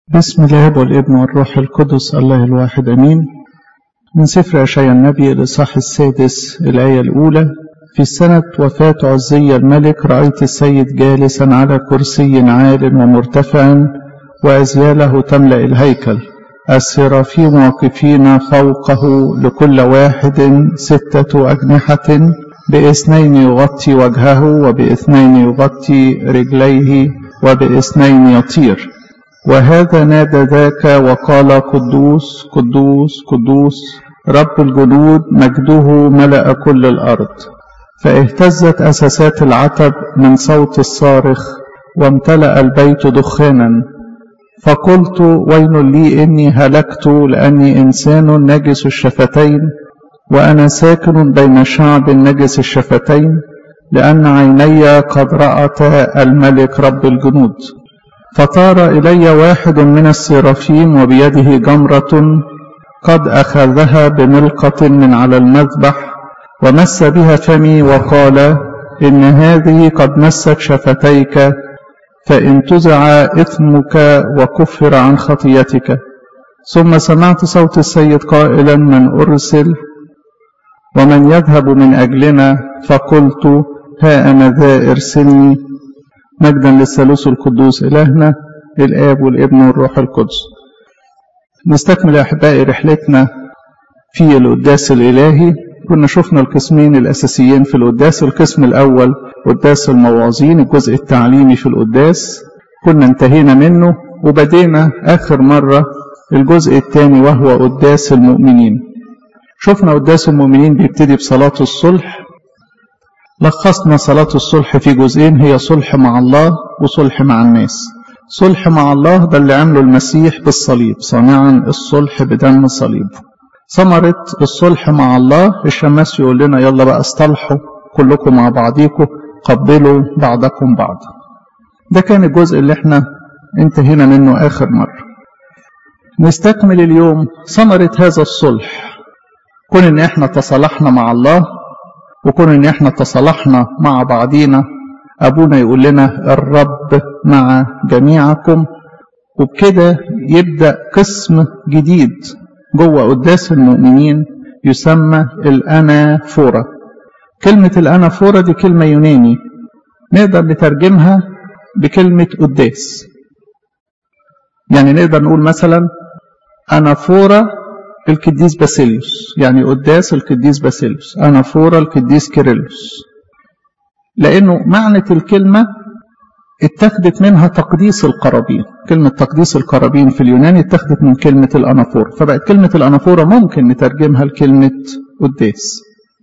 بسم الله والابن والروح القدس الله الواحد امين من سفر اشعيا النبي الاصحاح السادس الايه الاولى في سنة وفاة عزي الملك رأيت السيد جالسا على كرسي عال ومرتفع وأزياله تملأ الهيكل السرافيم واقفين فوقه لكل واحد ستة أجنحة بإثنين يغطي وجهه وبإثنين يغطي رجليه وبإثنين يطير وهذا نادى ذاك وقال قدوس قدوس قدوس رب الجنود مجده ملأ كل الأرض فاهتزت أساسات العتب من صوت الصارخ وامتلأ البيت دخانا فقلت ويل لي إني هلكت لأني إنسان نجس الشفتين وأنا ساكن بين شعب نجس الشفتين لأن عيني قد رأتا الملك رب الجنود فطار إلي واحد من السرافيم وبيده جمرة قد أخذها بملقة من على المذبح ومس بها فمي وقال إن هذه قد مست شفتيك فإن تزع إثمك وكفر عن خطيتك ثم سمعت صوت السيد قائلا من أرسل ومن يذهب من أجلنا فقلت ها أنا ذا ارسلني مجدا للثالوث القدوس إلهنا الآب والابن والروح القدس نستكمل أحبائي رحلتنا في القداس الإلهي كنا شفنا القسمين الأساسيين في القداس القسم الأول قداس المواعظين الجزء التعليمي في القداس كنا انتهينا منه وبدينا آخر مرة الجزء الثاني وهو قداس المؤمنين شفنا قداس المؤمنين بيبتدي بصلاة الصلح لخصنا صلاة الصلح في جزئين هي صلح مع الله وصلح مع الناس صلح مع الله ده اللي عمله المسيح بالصليب صانعا الصلح بدم صليبه ثمرة الصلح مع الله الشماس يقول لنا يلا بقى اصطلحوا كلكم مع بعضيكم قبلوا بعضكم بعضا ده كان الجزء اللي احنا انتهينا منه آخر مرة نستكمل اليوم ثمرة هذا الصلح كون ان احنا تصالحنا مع الله وكون ان احنا تصالحنا مع بعضينا ابونا يقول لنا الرب مع جميعكم وبكده يبدا قسم جديد جوه قداس المؤمنين يسمى الانافوره كلمه الانافوره دي كلمه يوناني نقدر نترجمها بكلمه قداس يعني نقدر نقول مثلا انافوره القديس باسيليوس يعني قداس القديس باسيليوس انافورا القديس كيرلس لانه معنى الكلمه اتخذت منها تقديس القرابين كلمة تقديس القرابين في اليوناني اتخذت من كلمة الأنافورة فبقت كلمة الأنافورة ممكن نترجمها لكلمة قداس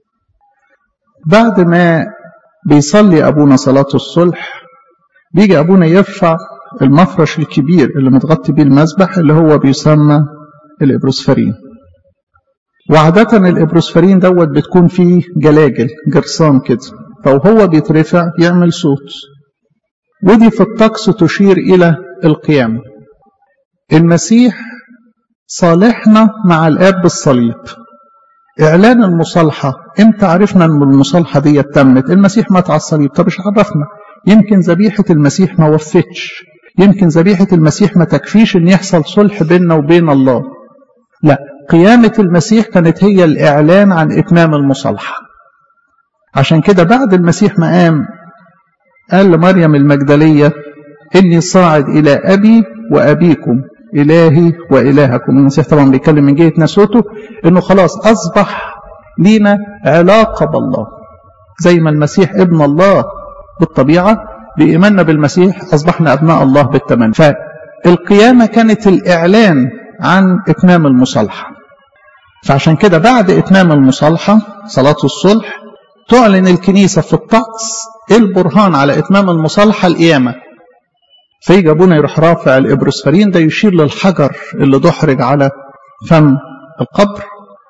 بعد ما بيصلي أبونا صلاة الصلح بيجي أبونا يرفع المفرش الكبير اللي متغطي بيه المذبح اللي هو بيسمى الإبروسفرين وعادة الإبروسفرين دوت بتكون فيه جلاجل جرسان كده فوهو بيترفع يعمل صوت ودي في الطقس تشير إلى القيامة المسيح صالحنا مع الآب بالصليب إعلان المصالحة إمتى عرفنا أن المصالحة دي تمت المسيح مات على الصليب طب إيش عرفنا يمكن ذبيحة المسيح ما وفتش يمكن ذبيحة المسيح ما تكفيش أن يحصل صلح بيننا وبين الله لا قيامة المسيح كانت هي الإعلان عن إتمام المصالحة عشان كده بعد المسيح ما قام قال لمريم المجدلية إني صاعد إلى أبي وأبيكم إلهي وإلهكم المسيح طبعا بيتكلم من جهة نسوته إنه خلاص أصبح لينا علاقة بالله زي ما المسيح ابن الله بالطبيعة بإيماننا بالمسيح أصبحنا أبناء الله بالتمن فالقيامة كانت الإعلان عن إتمام المصالحة فعشان كده بعد إتمام المصالحة صلاة الصلح تعلن الكنيسة في الطقس البرهان على إتمام المصالحة القيامة فيجي أبونا يروح رافع الإبروسفرين ده يشير للحجر اللي دحرج على فم القبر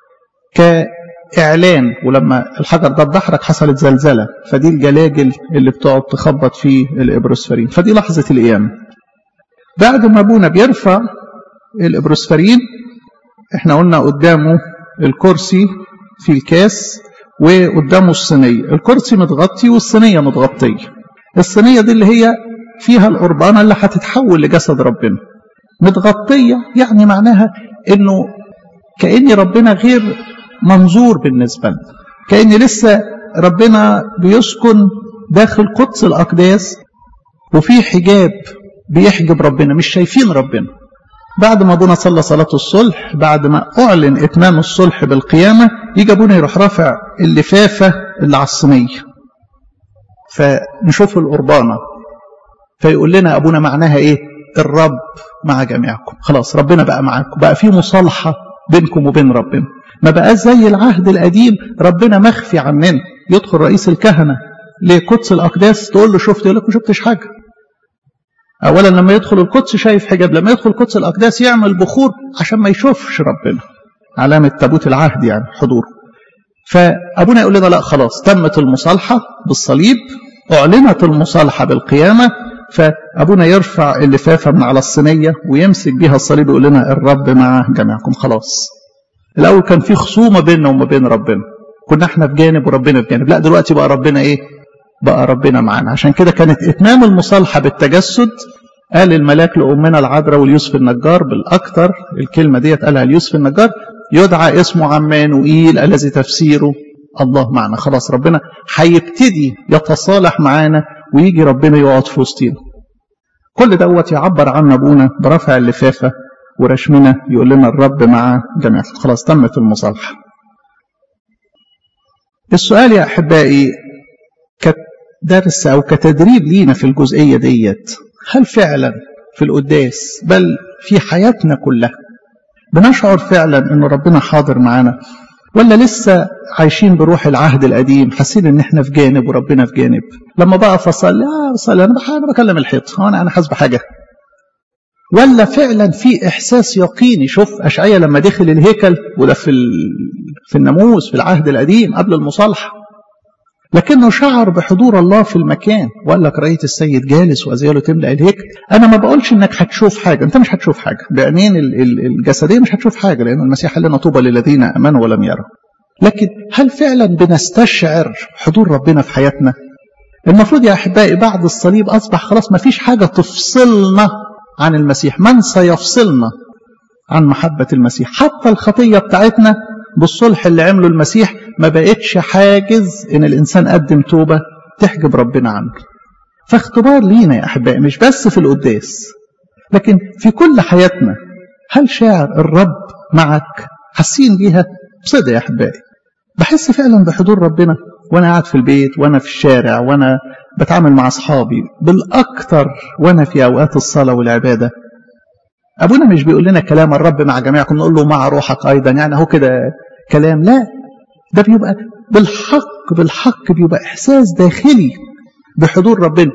كإعلان ولما الحجر ده اتدحرج حصلت زلزلة فدي الجلاجل اللي بتقعد تخبط فيه الإبروسفرين فدي لحظة القيامة بعد ما أبونا بيرفع الإبروسفرين احنا قلنا قدامه الكرسي في الكاس وقدامه الصينية الكرسي متغطي والصينية متغطية الصينية دي اللي هي فيها القربانة اللي هتتحول لجسد ربنا متغطية يعني معناها انه كأن ربنا غير منظور بالنسبة لنا كأن لسه ربنا بيسكن داخل قدس الأقداس وفي حجاب بيحجب ربنا مش شايفين ربنا بعد ما ابونا صلى صلاة الصلح بعد ما أعلن إتمام الصلح بالقيامة يجي ابونا يروح رافع اللفافة اللي على الصينية فنشوف القربانة فيقول لنا أبونا معناها إيه الرب مع جميعكم خلاص ربنا بقى معاكم بقى في مصالحة بينكم وبين ربنا ما بقاش زي العهد القديم ربنا مخفي عننا يدخل رئيس الكهنة لقدس الأقداس تقول له شفت يقول لك ما شفتش حاجة أولا لما يدخل القدس شايف حجاب لما يدخل قدس الأقداس يعمل بخور عشان ما يشوفش ربنا علامة تابوت العهد يعني حضوره فأبونا يقول لنا لا خلاص تمت المصالحة بالصليب أعلنت المصالحة بالقيامة فأبونا يرفع اللفافة من على الصينية ويمسك بيها الصليب ويقول لنا الرب مع جميعكم خلاص الأول كان في خصومة بيننا وما بين ربنا كنا احنا في جانب وربنا في جانب لا دلوقتي بقى ربنا ايه بقى ربنا معانا عشان كده كانت إتمام المصالحة بالتجسد قال الملاك لأمنا العذراء واليوسف النجار بالأكثر الكلمة ديت قالها اليوسف النجار يدعى اسمه عمانوئيل الذي تفسيره الله معنا خلاص ربنا هيبتدي يتصالح معانا ويجي ربنا يقعد في وسطينا كل دوت يعبر عن ابونا برفع اللفافه ورشمنا يقول لنا الرب مع جميع خلاص تمت المصالحه السؤال يا احبائي كدرس او كتدريب لينا في الجزئيه ديت هل فعلا في القداس بل في حياتنا كلها بنشعر فعلا ان ربنا حاضر معانا ولا لسه عايشين بروح العهد القديم حاسين ان احنا في جانب وربنا في جانب لما بقى فصلي اه بصلي انا انا بكلم الحيط هو انا انا حاسس بحاجه ولا فعلا في احساس يقيني شوف اشعيا لما دخل الهيكل وده في في الناموس في العهد القديم قبل المصالحه لكنه شعر بحضور الله في المكان وقال لك رأيت السيد جالس وأزياله تملأ الهيكل أنا ما بقولش إنك هتشوف حاجة أنت مش هتشوف حاجة بعينين الجسدية مش هتشوف حاجة لأن المسيح قال لنا طوبى للذين آمنوا ولم يروا لكن هل فعلا بنستشعر حضور ربنا في حياتنا المفروض يا أحبائي بعد الصليب أصبح خلاص ما فيش حاجة تفصلنا عن المسيح من سيفصلنا عن محبة المسيح حتى الخطية بتاعتنا بالصلح اللي عمله المسيح ما بقتش حاجز ان الانسان قدم توبه تحجب ربنا عنه فاختبار لينا يا احبائي مش بس في القداس لكن في كل حياتنا هل شاعر الرب معك حاسين بيها بصدق يا احبائي بحس فعلا بحضور ربنا وانا قاعد في البيت وانا في الشارع وانا بتعامل مع اصحابي بالاكثر وانا في اوقات الصلاه والعباده ابونا مش بيقول لنا كلام الرب مع جميعكم نقول له مع روحك ايضا يعني هو كده كلام لا ده بيبقى بالحق بالحق بيبقى احساس داخلي بحضور ربنا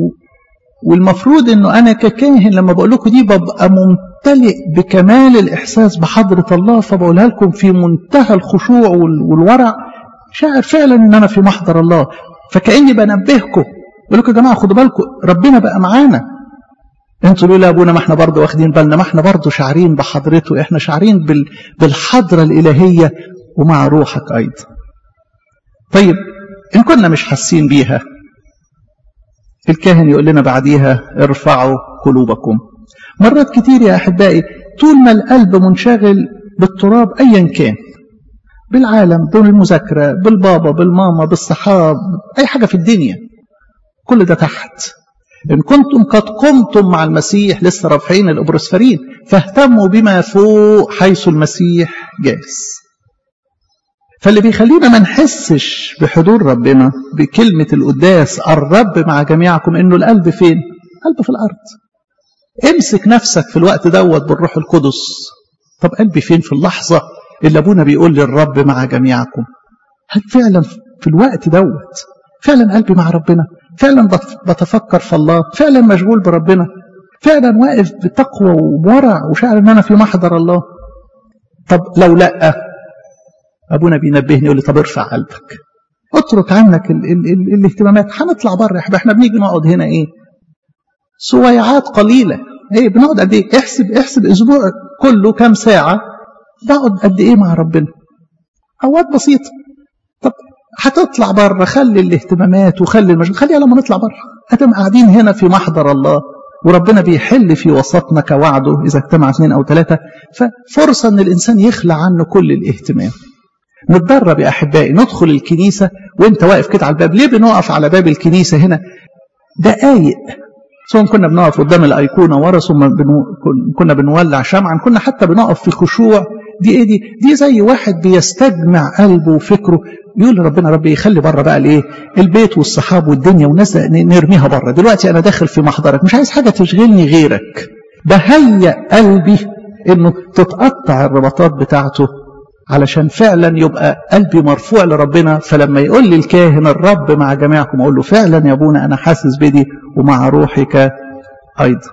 والمفروض انه انا ككاهن لما بقول لكم دي ببقى ممتلئ بكمال الاحساس بحضره الله فبقولها لكم في منتهى الخشوع والورع شاعر فعلا ان انا في محضر الله فكاني بنبهكم بقول لكم يا جماعه خدوا بالكم ربنا بقى معانا انتوا تقولوا يا ابونا ما احنا برضه واخدين بالنا ما احنا برضه شاعرين بحضرته احنا شاعرين بال... بالحضره الالهيه ومع روحك ايضا طيب ان كنا مش حاسين بيها الكاهن يقول لنا بعديها ارفعوا قلوبكم مرات كتير يا احبائي طول ما القلب منشغل بالتراب ايا كان بالعالم بالمذاكره بالبابا بالماما بالصحاب اي حاجه في الدنيا كل ده تحت إن كنتم قد قمتم مع المسيح لسه رافعين الأبروسفرين فاهتموا بما فوق حيث المسيح جالس فاللي بيخلينا ما نحسش بحضور ربنا بكلمة القداس الرب مع جميعكم إنه القلب فين؟ قلب في الأرض امسك نفسك في الوقت دوت بالروح القدس طب قلبي فين في اللحظة اللي أبونا بيقول للرب مع جميعكم هل فعلا في الوقت دوت فعلا قلبي مع ربنا فعلا بتفكر في الله فعلا مشغول بربنا فعلا واقف بتقوى وورع وشاعر ان انا في محضر الله طب لو لا ابونا بينبهني يقول لي طب ارفع قلبك اترك عنك ال ال ال الاهتمامات هنطلع بره احنا بنيجي نقعد هنا ايه سويعات قليله ايه بنقعد قد ايه احسب احسب اسبوع كله كام ساعه بقعد قد ايه مع ربنا اوقات بسيطه طب هتطلع بره خلي الاهتمامات وخلي المشغول خليها لما نطلع بره هتبقى قاعدين هنا في محضر الله وربنا بيحل في وسطنا كوعده إذا اجتمع اثنين أو ثلاثة ففرصة أن الإنسان يخلع عنه كل الاهتمام نتدرب يا أحبائي ندخل الكنيسة وانت واقف كده على الباب ليه بنقف على باب الكنيسة هنا دقايق سواء كنا بنقف قدام الأيقونة ورا ثم بنو... كنا بنولع شمعا كنا حتى بنقف في خشوع دي ايه دي دي زي واحد بيستجمع قلبه وفكره يقول ربنا ربي يخلي بره بقى الايه البيت والصحاب والدنيا والناس نرميها بره دلوقتي انا داخل في محضرك مش عايز حاجه تشغلني غيرك بهيأ قلبي انه تتقطع الرباطات بتاعته علشان فعلا يبقى قلبي مرفوع لربنا فلما يقول لي الكاهن الرب مع جميعكم اقول له فعلا يا ابونا انا حاسس بدي ومع روحك ايضا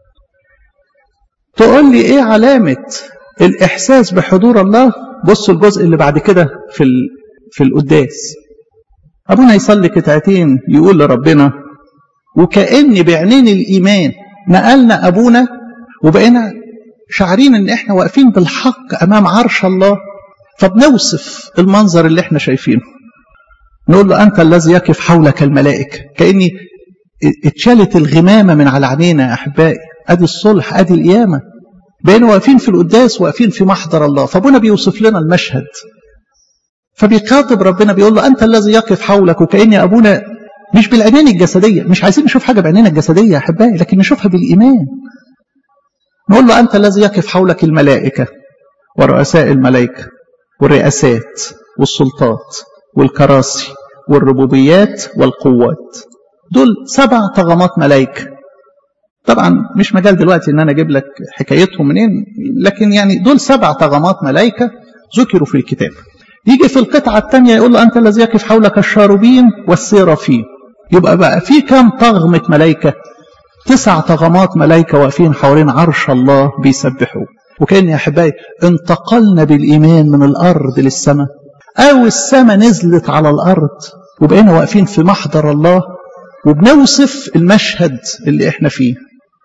تقول لي ايه علامه الاحساس بحضور الله بص الجزء اللي بعد كده في ال... في القداس ابونا يصلي قطعتين يقول لربنا وكأن بعينين الايمان نقلنا ابونا وبقينا شعرين ان احنا واقفين بالحق امام عرش الله فبنوصف المنظر اللي احنا شايفينه نقول له انت الذي يقف حولك الملائكه كاني اتشالت الغمامه من على عينينا يا احبائي ادي الصلح ادي القيامه بقينا واقفين في القداس واقفين في محضر الله فابونا بيوصف لنا المشهد فبيخاطب ربنا بيقول له انت الذي يقف حولك وكاني ابونا مش بالعينين الجسديه مش عايزين نشوف حاجه بعينينا الجسديه يا احبائي لكن نشوفها بالايمان نقول له انت الذي يقف حولك الملائكه ورؤساء الملائكه والرئاسات والسلطات والكراسي والربوبيات والقوات دول سبع طغمات ملائكه طبعا مش مجال دلوقتي ان انا اجيب لك حكايتهم منين لكن يعني دول سبع طغمات ملائكه ذكروا في الكتاب يجي في القطعه الثانيه يقول له انت الذي يقف حولك الشاروبين والسيرافين يبقى بقى في كام طغمه ملائكه تسع طغمات ملائكه واقفين حوالين عرش الله بيسبحوه وكان يا احبائي انتقلنا بالايمان من الارض للسماء او السماء نزلت على الارض وبقينا واقفين في محضر الله وبنوصف المشهد اللي احنا فيه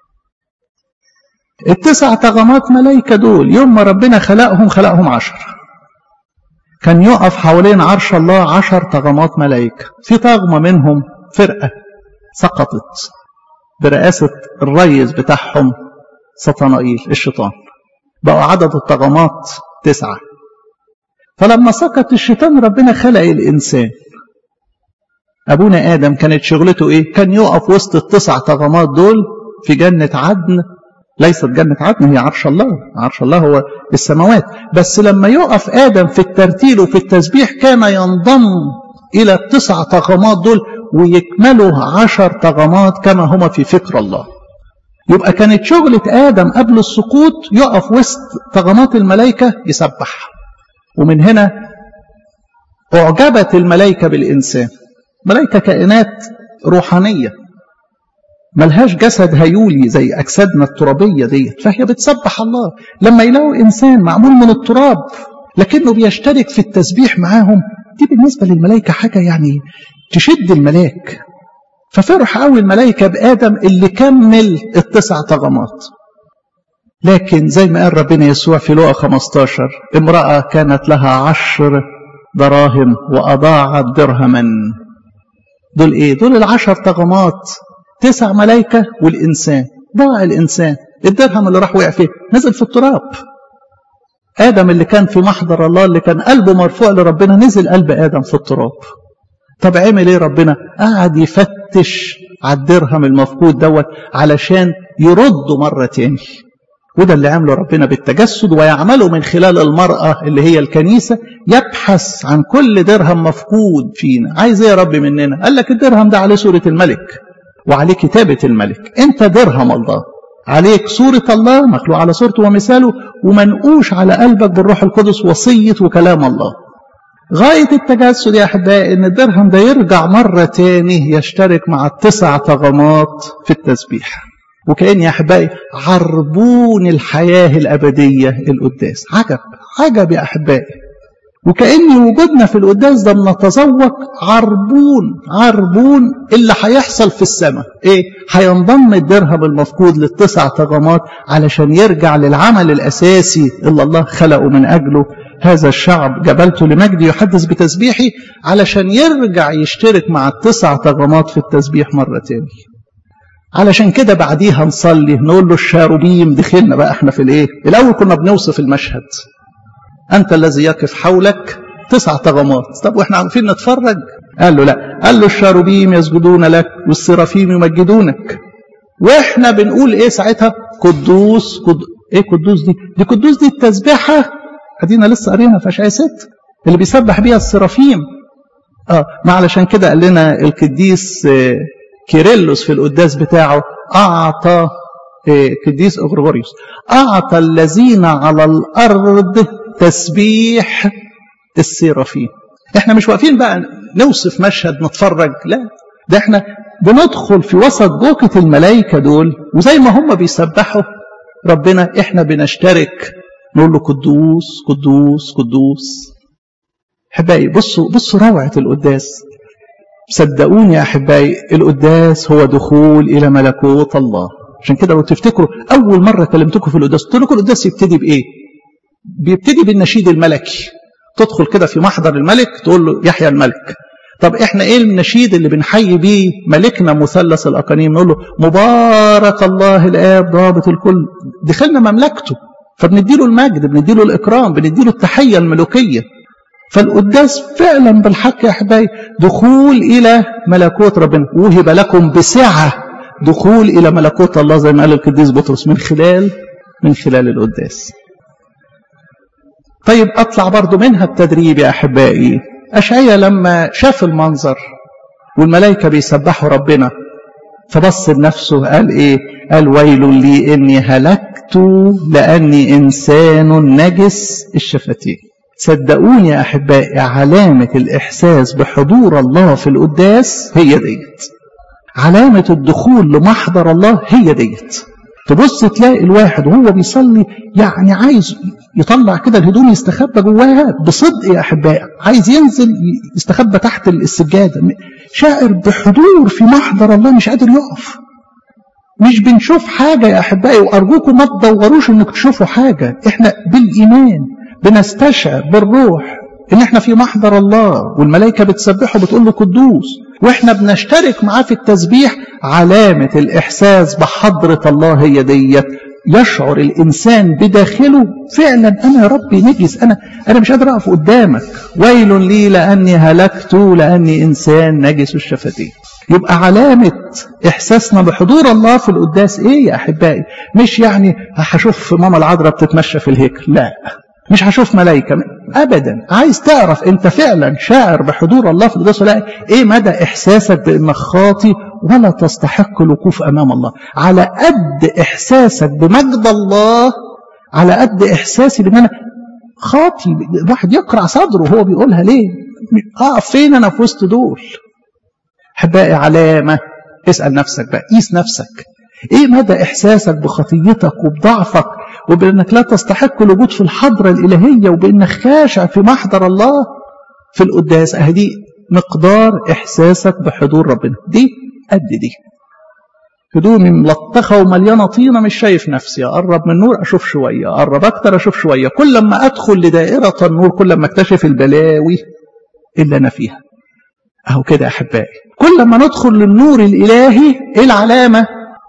التسع طغمات ملائكة دول يوم ما ربنا خلقهم خلقهم عشر كان يقف حوالين عرش الله عشر طغمات ملائكة في طغمة منهم فرقة سقطت برئاسة الريس بتاعهم سطنائيل الشيطان بقوا عدد الطغمات تسعة فلما سقط الشيطان ربنا خلق الإنسان أبونا آدم كانت شغلته إيه؟ كان يقف وسط التسع طغمات دول في جنة عدن ليست جنة عدن هي عرش الله عرش الله هو السماوات بس لما يقف آدم في الترتيل وفي التسبيح كان ينضم إلى التسع طغمات دول ويكملوا عشر طغمات كما هما في فكر الله يبقى كانت شغلة آدم قبل السقوط يقف وسط طغمات الملائكة يسبح ومن هنا أعجبت الملائكة بالإنسان ملائكة كائنات روحانية ملهاش جسد هيولي زي أجسادنا الترابية ديت فهي بتسبح الله لما يلاقوا إنسان معمول من التراب لكنه بيشترك في التسبيح معاهم دي بالنسبة للملائكة حاجة يعني تشد الملاك ففرح قوي الملائكة بآدم اللي كمل التسع طغمات لكن زي ما قال ربنا يسوع في لوقا 15 امرأة كانت لها عشر دراهم وأضاعت درهما دول ايه دول العشر طغمات تسع ملائكة والإنسان ضاع الإنسان الدرهم اللي راح وقع فيه نزل في التراب آدم اللي كان في محضر الله اللي كان قلبه مرفوع لربنا نزل قلب آدم في التراب طب عمل ايه ربنا قعد يفتش على الدرهم المفقود دوت علشان يرده مرة تاني وده اللي عمله ربنا بالتجسد ويعمله من خلال المرأة اللي هي الكنيسة يبحث عن كل درهم مفقود فينا عايز ايه يا رب مننا قال لك الدرهم ده عليه صورة الملك وعليه كتابة الملك انت درهم الله عليك صورة الله مخلوق على صورته ومثاله ومنقوش على قلبك بالروح القدس وصية وكلام الله غاية التجسد يا أحبائي إن الدرهم ده يرجع مرة تاني يشترك مع التسع طغمات في التسبيح وكأن يا أحبائي عربون الحياة الأبدية القداس عجب عجب يا أحبائي وكأن وجودنا في القداس ده بنتذوق عربون عربون اللي هيحصل في السماء ايه هينضم الدرهم المفقود للتسع طغمات علشان يرجع للعمل الاساسي اللي الله خلقه من اجله هذا الشعب جبلته لمجدي يحدث بتسبيحي علشان يرجع يشترك مع التسع طغمات في التسبيح مرة تاني علشان كده بعديها نصلي نقول له الشاروبيم دخلنا بقى احنا في الايه الاول كنا بنوصف المشهد انت الذي يقف حولك تسع طغمات طب واحنا عارفين نتفرج قال له لا قال له الشاروبيم يسجدون لك والسرافيم يمجدونك واحنا بنقول ايه ساعتها قدوس قد... ايه قدوس دي دي قدوس دي التسبيحه ادينا لسه قارينها في اشعياء 6 اللي بيسبح بيها السرافيم اه ما علشان كده قال لنا القديس آه كيرلس في القداس بتاعه اعطى آه قديس اغريغوريوس اعطى الذين على الارض تسبيح السرافيم احنا مش واقفين بقى نوصف مشهد نتفرج لا ده احنا بندخل في وسط جوكة الملائكة دول وزي ما هم بيسبحوا ربنا احنا بنشترك نقول له قدوس قدوس قدوس احبائي بصوا بصوا روعة القداس صدقوني يا احبائي القداس هو دخول الى ملكوت الله عشان كده لو تفتكروا اول مره كلمتكم في القداس قلت لكم القداس يبتدي بايه بيبتدي بالنشيد الملكي تدخل كده في محضر الملك تقول له يحيى الملك طب احنا ايه النشيد اللي بنحيي بيه ملكنا مثلث الاقانيم نقول له مبارك الله الاب ضابط الكل دخلنا مملكته فبنديله المجد بنديله الاكرام بنديله التحيه الملوكيه فالقداس فعلا بالحق يا احبائي دخول الى ملكوت ربنا وهب لكم بسعه دخول الى ملكوت الله زي ما قال القديس بطرس من خلال من خلال القداس طيب اطلع برضو منها التدريب يا احبائي اشعيا لما شاف المنظر والملائكه بيسبحوا ربنا فبص لنفسه قال ايه قال ويل لي اني هلكت لاني انسان نجس الشفتين صدقوني يا احبائي علامه الاحساس بحضور الله في القداس هي ديت علامه الدخول لمحضر الله هي ديت تبص تلاقي الواحد وهو بيصلي يعني عايز يطلع كده الهدوم يستخبى جواها بصدق يا احبائي عايز ينزل يستخبى تحت السجاده شاعر بحضور في محضر الله مش قادر يقف مش بنشوف حاجة يا أحبائي وأرجوكم ما تدوروش إنك تشوفوا حاجة إحنا بالإيمان بنستشعر بالروح إن إحنا في محضر الله والملائكة بتسبحه بتقول له قدوس وإحنا بنشترك معاه في التسبيح علامة الإحساس بحضرة الله هي ديت يشعر الإنسان بداخله فعلا أنا يا ربي نجس أنا أنا مش قادر أقف قدامك ويل لي لأني هلكت لأني إنسان نجس الشفتين يبقى علامة إحساسنا بحضور الله في القداس إيه يا أحبائي مش يعني هشوف ماما العذراء بتتمشى في الهيكل لا مش هشوف ملائكة أبدا عايز تعرف أنت فعلا شاعر بحضور الله في القداس ولا إيه مدى إحساسك بأنك خاطي ولا تستحق الوقوف أمام الله على قد إحساسك بمجد الله على قد إحساسي بأن أنا خاطي الواحد يقرع صدره وهو بيقولها ليه أقف فين أنا في وسط دول أحبائي علامة اسأل نفسك بقى قيس نفسك ايه مدى احساسك بخطيتك وبضعفك وبانك لا تستحق الوجود في الحضرة الالهية وبانك خاشع في محضر الله في القداس اهدي مقدار احساسك بحضور ربنا دي قد دي هدومي ملطخه ومليانه طينه مش شايف نفسي اقرب من النور اشوف شويه اقرب اكتر اشوف شويه كل ما ادخل لدائره النور كل ما اكتشف البلاوي اللي انا فيها اهو كده يا احبائي كل ما ندخل للنور الالهي ايه العلامه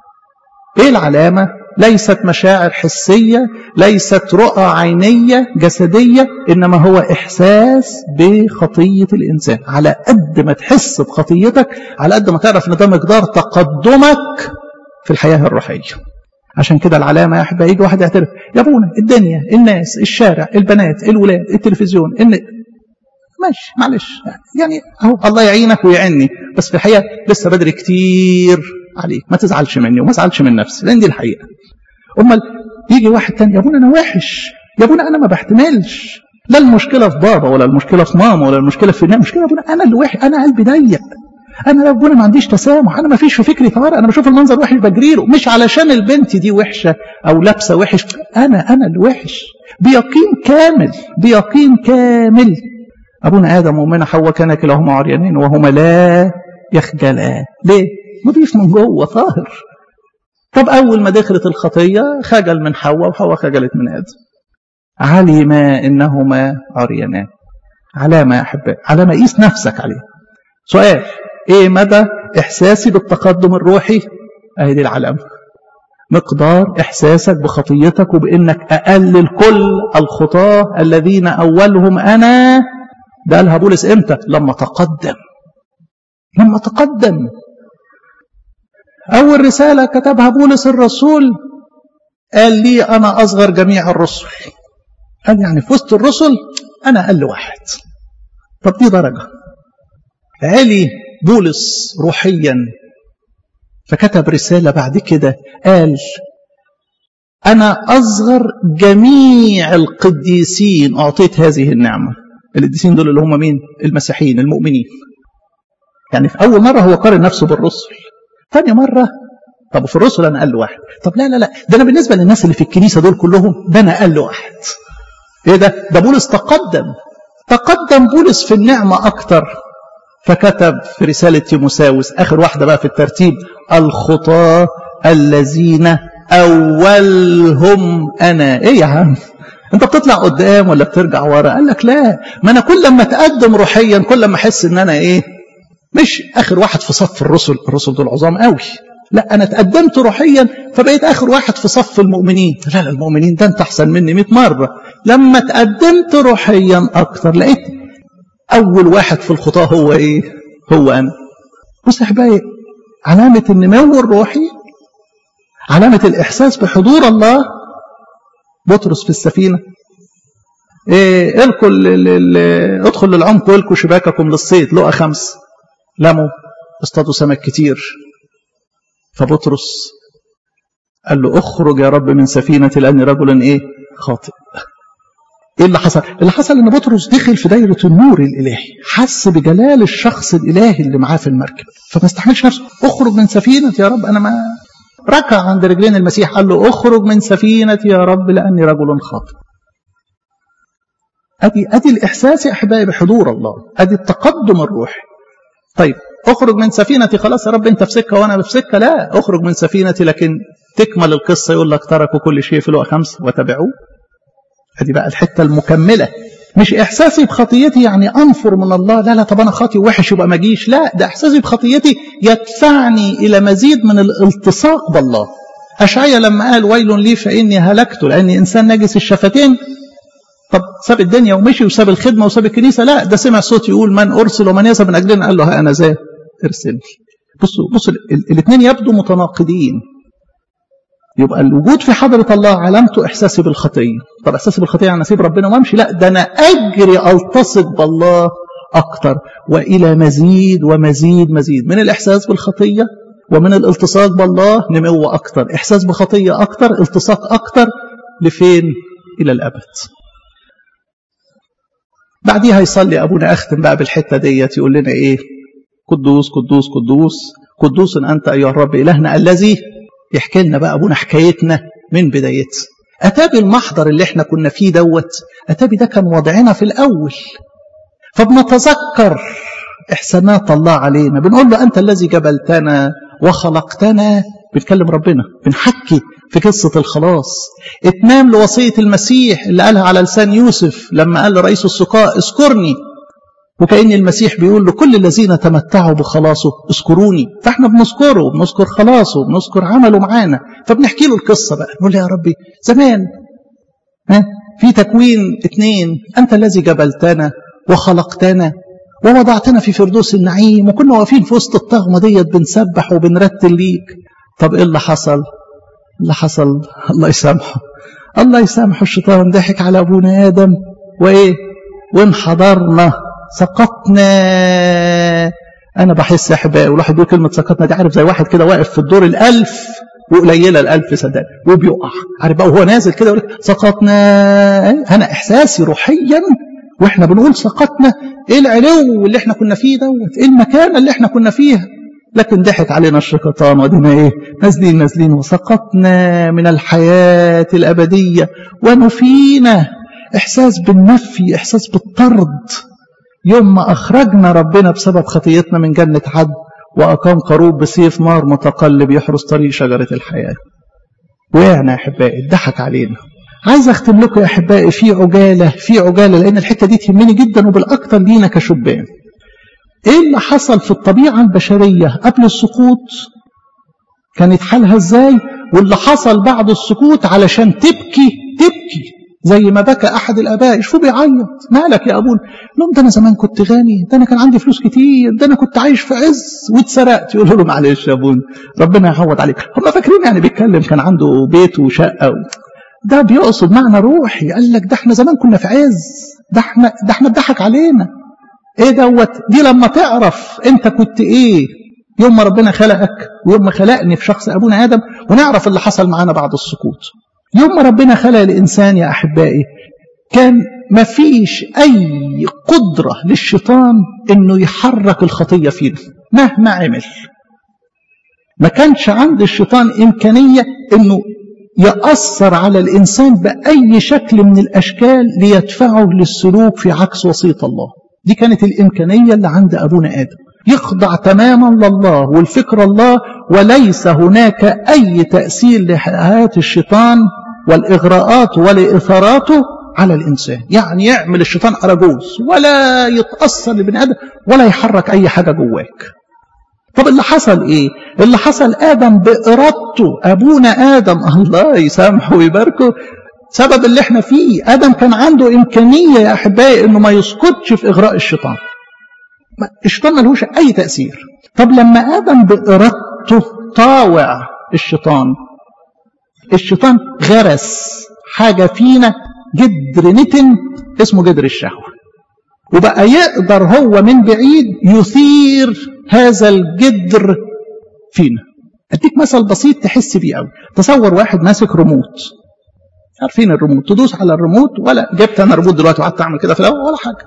ايه العلامه ليست مشاعر حسيه ليست رؤى عينيه جسديه انما هو احساس بخطيه الانسان على قد ما تحس بخطيتك على قد ما تعرف ان ده مقدار تقدمك في الحياه الروحيه عشان كده العلامه يا احبائي يجي واحد يعترف يا ابونا الدنيا الناس الشارع البنات الولاد التلفزيون ان ماشي معلش يعني اهو الله يعينك ويعني بس في الحقيقه لسه بدري كتير عليك ما تزعلش مني وما تزعلش من نفسي لان دي الحقيقه امال يجي واحد تاني يا ابونا انا وحش يا ابونا انا ما بحتملش لا المشكله في بابا ولا المشكله في ماما ولا المشكله في المشكله يا ابونا انا اللي وحش انا قلبي ضيق انا يا ابونا ما عنديش تسامح انا ما فيش في فكري طوارئ انا بشوف المنظر وحش بجريله مش علشان البنت دي وحشه او لابسه وحش انا انا اللي وحش بيقين كامل بيقين كامل ابونا ادم وامنا حواء كان كلاهما عريانين وهما لا يخجلان ليه نضيف من جوه طاهر طب أول ما دخلت الخطية خجل من حواء وحواء خجلت من آدم علما إنهما عريانان علامة يا أحبائي علامة قيس نفسك عليه سؤال إيه مدى إحساسي بالتقدم الروحي اهي دي العلامة مقدار احساسك بخطيتك وبانك اقل الكل الخطاة الذين اولهم انا ده قالها بولس امتى لما تقدم لما تقدم اول رسالة كتبها بولس الرسول قال لي انا اصغر جميع الرسل قال يعني في وسط الرسل انا اقل واحد طب دي درجة علي بولس روحيا فكتب رسالة بعد كده قال أنا أصغر جميع القديسين أعطيت هذه النعمة القديسين دول اللي هم مين المسيحيين المؤمنين يعني في أول مرة هو قارن نفسه بالرسل ثاني مرة طب في الرسل أنا أقل واحد طب لا لا لا ده أنا بالنسبة للناس اللي في الكنيسة دول كلهم ده أنا أقل واحد إيه ده ده بولس تقدم تقدم بولس في النعمة أكتر فكتب في رسالة تيموساوس آخر واحدة بقى في الترتيب الخطاة الذين أولهم أنا إيه يا عم أنت بتطلع قدام ولا بترجع ورا قال لك لا ما أنا كل ما أتقدم روحيا كل ما أحس إن أنا إيه مش آخر واحد في صف الرسل الرسل دول عظام قوي لا أنا تقدمت روحيا فبقيت آخر واحد في صف المؤمنين لا لا المؤمنين ده أنت أحسن مني 100 مرة لما تقدمت روحيا أكتر لقيت أول واحد في الخطاة هو إيه هو أنا بص يا حبايبي علامة النمو الروحي علامة الإحساس بحضور الله بطرس في السفينة إيه القوا ادخل للعمق والقوا شباككم للصيد لقى خمس لموا اصطادوا سمك كتير فبطرس قال له اخرج يا رب من سفينتي لاني رجل ايه خاطئ ايه اللي حصل اللي حصل ان بطرس دخل في دايره النور الالهي حس بجلال الشخص الالهي اللي معاه في المركب فما استحملش نفسه اخرج من سفينتي يا رب انا ما ركع عند رجلين المسيح قال له اخرج من سفينتي يا رب لاني رجل خاطئ ادي ادي الاحساس يا احبائي بحضور الله ادي التقدم الروحي طيب اخرج من سفينتي خلاص يا رب انت في سكه وانا في سكه لا اخرج من سفينتي لكن تكمل القصه يقول لك تركوا كل شيء في لقا خمسه وتبعوه ادي بقى الحته المكمله مش احساسي بخطيتي يعني انفر من الله لا لا طب انا خاطي وحش يبقى ما اجيش لا ده احساسي بخطيتي يدفعني الى مزيد من الالتصاق بالله اشعيا لما قال ويل لي فاني هلكت لاني انسان نجس الشفتين طب ساب الدنيا ومشي وساب الخدمه وساب الكنيسه لا ده سمع صوت يقول من ارسل ومن يذهب من اجلنا قال له ها انا ذا ارسلني بصوا بصوا الاثنين يبدو متناقضين يبقى الوجود في حضرة الله علامته إحساسي بالخطية طب إحساسي بالخطية يعني أسيب ربنا وأمشي لا ده أنا أجري ألتصق بالله أكتر وإلى مزيد ومزيد مزيد من الإحساس بالخطية ومن الالتصاق بالله نمو أكتر إحساس بخطية أكتر التصاق أكتر لفين إلى الأبد بعديها يصلي أبونا أختم بقى بالحتة ديت يقول لنا إيه قدوس قدوس قدوس قدوس أنت أيها الرب إلهنا الذي يحكي لنا بقى أبونا حكايتنا من بدايتها أتابي المحضر اللي احنا كنا فيه دوت أتابي ده كان وضعنا في الأول فبنتذكر إحسانات الله علينا بنقول له أنت الذي جبلتنا وخلقتنا بنكلم ربنا بنحكي في قصة الخلاص اتمام لوصية المسيح اللي قالها على لسان يوسف لما قال لرئيس السقاء اذكرني وكأن المسيح بيقول لكل الذين تمتعوا بخلاصه اذكروني فاحنا بنذكره وبنذكر خلاصه وبنذكر عمله معانا فبنحكي له القصة بقى نقول يا ربي زمان ها في تكوين اثنين أنت الذي جبلتنا وخلقتنا ووضعتنا في فردوس النعيم وكنا واقفين في وسط الطغمة ديت بنسبح وبنرتل ليك طب ايه اللي حصل اللي حصل الله يسامحه الله يسامحه الشيطان ضحك على ابونا ادم وايه وانحدرنا سقطنا انا بحس يا احبائي والواحد بيقول كلمه سقطنا دي عارف زي واحد كده واقف في الدور الالف وقليله الالف صدق وبيقع عارف بقى وهو نازل كده يقول سقطنا انا احساسي روحيا واحنا بنقول سقطنا ايه العلو اللي احنا كنا فيه دوت ايه المكانه اللي احنا كنا فيها لكن ضحك علينا الشيطان ودينا ايه نازلين نازلين وسقطنا من الحياه الابديه ونفينا احساس بالنفي احساس بالطرد يوم ما أخرجنا ربنا بسبب خطيتنا من جنة عدن وأقام قروب بسيف نار متقلب يحرس طريق شجرة الحياة وقعنا يا أحبائي اتضحك علينا عايز أختم لكم يا أحبائي في عجالة في عجالة لأن الحتة دي تهمني جدا وبالأكثر لينا كشبان إيه اللي حصل في الطبيعة البشرية قبل السقوط كانت حالها ازاي واللي حصل بعد السكوت علشان تبكي تبكي زي ما بكى احد الاباء شوفوا بيعيط مالك يا ابونا لهم ده انا زمان كنت غني ده انا كان عندي فلوس كتير ده انا كنت عايش في عز واتسرقت يقولوا له معلش يا ابونا ربنا يعوض عليك هم فاكرين يعني بيتكلم كان عنده بيت وشقه و... ده بيقصد معنى روحي قال لك ده احنا زمان كنا في عز ده احنا ده احنا اتضحك علينا ايه دوت دي لما تعرف انت كنت ايه يوم ما ربنا خلقك ويوم ما خلقني في شخص ابونا ادم ونعرف اللي حصل معانا بعد السقوط يوم ما ربنا خلق الانسان يا احبائي كان ما فيش اي قدره للشيطان انه يحرك الخطيه فينا مهما عمل ما كانش عند الشيطان امكانيه انه يأثر على الإنسان بأي شكل من الأشكال ليدفعه للسلوك في عكس وصية الله دي كانت الإمكانية اللي عند أبونا آدم يخضع تماما لله والفكر الله وليس هناك أي تأثير لحياة الشيطان والإغراءات والإثاراته على الإنسان يعني يعمل الشيطان أرجوز ولا يتأثر لبني آدم ولا يحرك أي حاجة جواك طب اللي حصل ايه اللي حصل ادم بارادته ابونا ادم الله يسامحه ويباركه سبب اللي احنا فيه ادم كان عنده امكانيه يا احبائي انه ما يسقطش في اغراء الشيطان الشيطان ملهوش اي تاثير طب لما ادم بارادته طاوع الشيطان الشيطان غرس حاجه فينا جدر نتن اسمه جدر الشهوه وبقى يقدر هو من بعيد يثير هذا الجدر فينا اديك مثل بسيط تحس بيه قوي تصور واحد ماسك ريموت عارفين الريموت تدوس على الريموت ولا جبت انا ريموت دلوقتي وقعدت اعمل كده في الاول ولا حاجه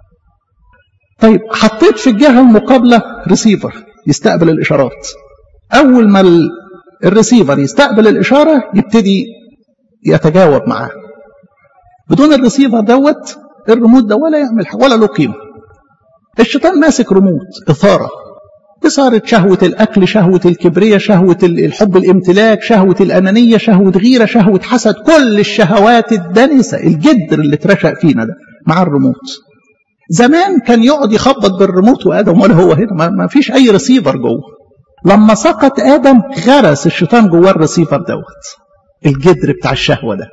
طيب حطيت في الجهه المقابله ريسيفر يستقبل الاشارات اول ما الريسيفر يستقبل الاشاره يبتدي يتجاوب معاه بدون الريسيفر دوت الريموت ده ولا يعمل حاجه ولا له قيمه الشيطان ماسك ريموت اثاره إثارة شهوة الأكل شهوة الكبرية شهوة الحب الامتلاك شهوة الأنانية شهوة غيرة شهوة حسد كل الشهوات الدنسة الجدر اللي اترشق فينا ده مع الريموت زمان كان يقعد يخبط بالريموت وآدم ولا هو هنا ما فيش أي ريسيفر جوه لما سقط آدم غرس الشيطان جوه الريسيفر دوت الجدر بتاع الشهوة ده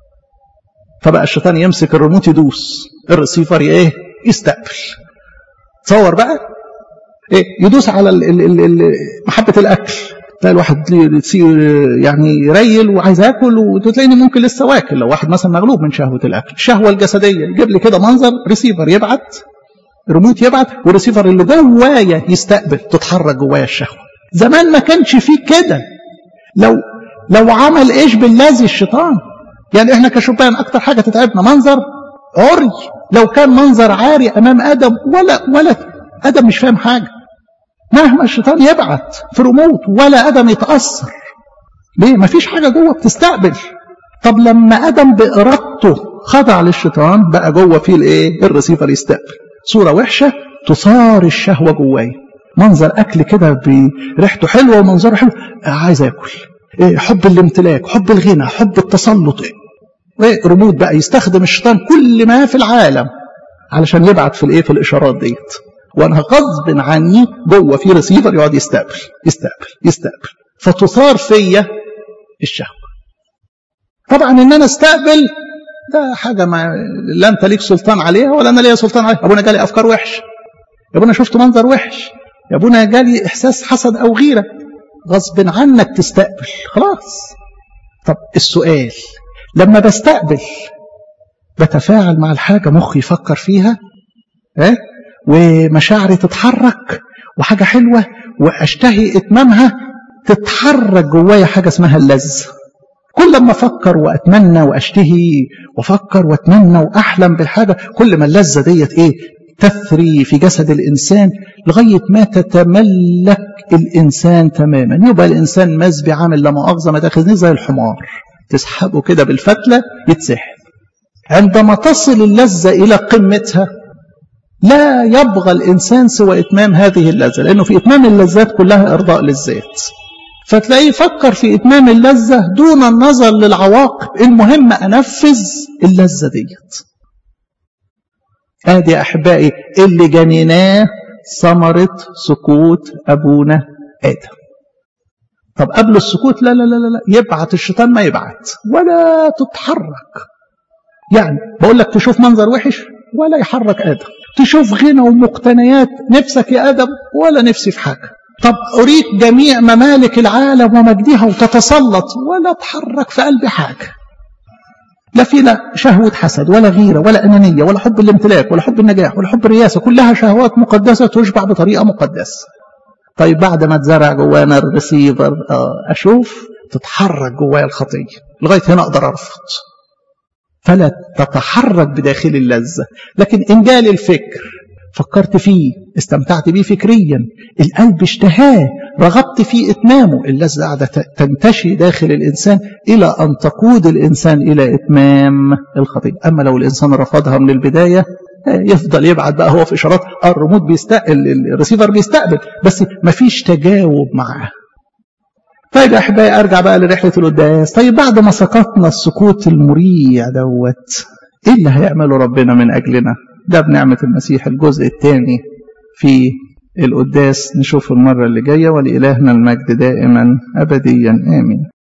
فبقى الشيطان يمسك الريموت يدوس الريسيفر ايه يستقبل تصور بقى إيه يدوس على ال ال ال محبة الأكل تلاقي الواحد يعني يريل وعايز ياكل وتلاقيني ممكن لسه واكل لو واحد مثلا مغلوب من شهوة الأكل الشهوة الجسدية يجيب لي كده منظر ريسيفر يبعت ريموت يبعت والريسيفر اللي جوايا يستقبل تتحرك جوايا الشهوة زمان ما كانش فيه كده لو لو عمل ايش بالذي الشيطان يعني احنا كشبان اكتر حاجة تتعبنا منظر عري لو كان منظر عاري امام ادم ولا ولا ادم مش فاهم حاجة مهما الشيطان يبعت في ريموت ولا ادم يتاثر ليه مفيش حاجه جوه بتستقبل طب لما ادم بارادته خضع للشيطان بقى جوه فيه الايه الريسيفر يستقبل صوره وحشه تثار الشهوه جوايا منظر اكل كده بريحته حلوه ومنظره حلو عايز اكل إيه حب الامتلاك حب الغنى حب التسلط إيه ريموت بقى يستخدم الشيطان كل ما في العالم علشان يبعت في الايه في الاشارات ديت وانا غصب عني جوه في ريسيفر يقعد يستقبل يستقبل يستقبل فتثار فيا الشهوه طبعا ان انا استقبل ده حاجه ما لا انت ليك سلطان عليها ولا انا ليا سلطان عليها ابونا جالي افكار وحشه يا ابونا شفت منظر وحش يا ابونا جالي احساس حسد او غيره غصب عنك تستقبل خلاص طب السؤال لما بستقبل بتفاعل مع الحاجه مخي يفكر فيها ايه ومشاعري تتحرك وحاجة حلوة وأشتهي إتمامها تتحرك جوايا حاجة اسمها اللذة كل ما أفكر وأتمنى وأشتهي وأفكر وأتمنى وأحلم بالحاجة كل ما اللذة ديت إيه تثري في جسد الإنسان لغاية ما تتملك الإنسان تماما يبقى الإنسان مزبي عامل لا مؤاخذة ما تاخذني زي الحمار تسحبه كده بالفتلة يتسحب عندما تصل اللذة إلى قمتها لا يبغى الإنسان سوى إتمام هذه اللذة لأنه في إتمام اللذات كلها إرضاء للذات فتلاقيه يفكر في إتمام اللذة دون النظر للعواقب المهم أنفذ اللذة ديت آدي أحبائي اللي جنيناه ثمرة سقوط أبونا آدم طب قبل السكوت لا لا لا لا يبعت الشيطان ما يبعت ولا تتحرك يعني بقول لك تشوف منظر وحش ولا يحرك ادم تشوف غنى ومقتنيات نفسك يا ادم ولا نفسي في حاجه طب اريك جميع ممالك العالم ومجدها وتتسلط ولا تحرك في قلبي حاجه لا في لا شهوة حسد ولا غيرة ولا أنانية ولا حب الامتلاك ولا حب النجاح ولا حب الرياسة كلها شهوات مقدسة تشبع بطريقة مقدسة طيب بعد ما اتزرع جوانا الريسيفر أشوف تتحرك جوايا الخطية لغاية هنا أقدر أرفض فلا تتحرك بداخل اللذة لكن إن جالي الفكر فكرت فيه استمتعت بيه فكريا القلب اشتهاه رغبت في إتمامه اللذة قاعدة تنتشي داخل الإنسان إلى أن تقود الإنسان إلى إتمام الخطيئة أما لو الإنسان رفضها من البداية يفضل يبعت بقى هو في إشارات الريموت بيستقبل الريسيفر بيستقبل بس مفيش تجاوب معاه طيب يا أحبائي أرجع بقى لرحلة القداس طيب بعد ما سقطنا السكوت المريع دوت إيه اللي هيعمله ربنا من أجلنا ده بنعمة المسيح الجزء الثاني في القداس نشوفه المرة اللي جاية ولإلهنا المجد دائما أبديا آمين